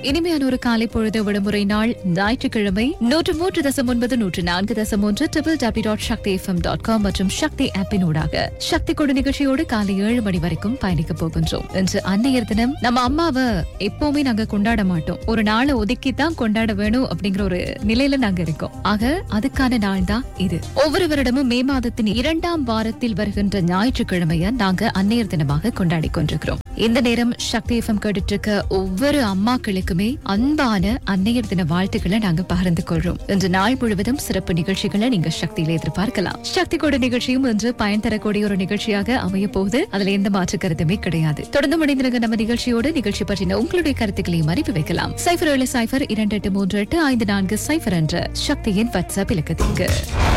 இனிமையான ஒரு காலை பொழுது விடுமுறை நாள் ஞாயிற்றுக்கிழமை நூற்று மூன்று தசம் ஒன்பது நூற்று நான்கு தசம் ஒன்று triple W dot Sakthi FM dot com மற்றும் சக்தி ஆப்பின் ஊடாக சக்தி கொடு நிகழ்ச்சியோடு காலை ஏழு மணி வரைக்கும் பயணிக்க போகின்றோம் இன்று அன்னையர் தினம் நம்ம அம்மாவை எப்பவுமே நாங்க கொண்டாட மாட்டோம் ஒரு நாளை ஒதுக்கி தான் கொண்டாட வேணும் அப்படிங்கிற ஒரு நிலையில நாங்க இருக்கோம் ஆக அதுக்கான நாள் தான் இது ஒவ்வொரு வருடமும் மே மாதத்தின் இரண்டாம் வாரத்தில் வருகின்ற ஞாயிற்றுக்கிழமைய நாங்க அன்னையர் தினமாக கொண்டாடி கொண்டிருக்கிறோம் இந்த நேரம் சக்தி எஃப்எம் கேட்டுட்டு இருக்க ஒவ்வொரு அம்மாக்களுக்குமே அன்பான அன்னையர் தின வாழ்த்துக்களை நாங்க பகிர்ந்து கொள்றோம் இன்று நாள் முழுவதும் சிறப்பு நிகழ்ச்சிகளை நீங்க சக்தியில எதிர்பார்க்கலாம் சக்தி கூட நிகழ்ச்சியும் இன்று பயன் தரக்கூடிய ஒரு நிகழ்ச்சியாக அமைய போகுது அதுல எந்த மாற்று கருத்துமே கிடையாது தொடர்ந்து முடிந்திருங்க நம்ம நிகழ்ச்சியோடு நிகழ்ச்சி பற்றின உங்களுடைய கருத்துக்களையும் அனுப்பி வைக்கலாம் சைஃபர் ஏழு சைஃபர் இரண்டு எட்டு மூன்று எட்டு ஐந்து நான்கு சைஃபர் என்ற சக்தியின் வாட்ஸ்அப் இலக்கத்திற்கு